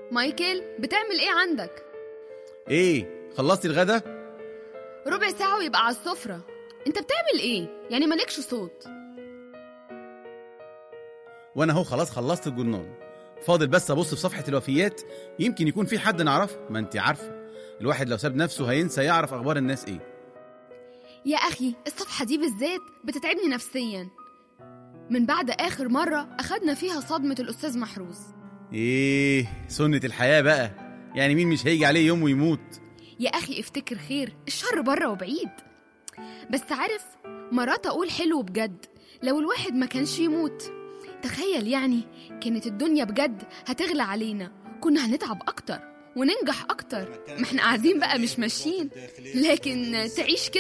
مايكل بتعمل ايه عندك ايه خلصتي الغدا ربع ساعة ويبقى على السفرة انت بتعمل ايه يعني مالكش صوت وانا اهو خلاص خلصت الجرنان فاضل بس ابص في صفحه الوفيات يمكن يكون في حد نعرفه ما انت عارفه الواحد لو ساب نفسه هينسى يعرف اخبار الناس ايه يا أخي الصفحة دي بالذات بتتعبني نفسيا من بعد آخر مرة أخدنا فيها صدمة الأستاذ محروس ايه سنه الحياه بقى يعني مين مش هيجي عليه يوم ويموت يا أخي افتكر خير الشر بره وبعيد بس عارف مرات أقول حلو بجد لو الواحد ما كانش يموت تخيل يعني كانت الدنيا بجد هتغلى علينا كنا هنتعب أكتر وننجح أكتر ما احنا قاعدين بقى مش ماشيين لكن تعيش كده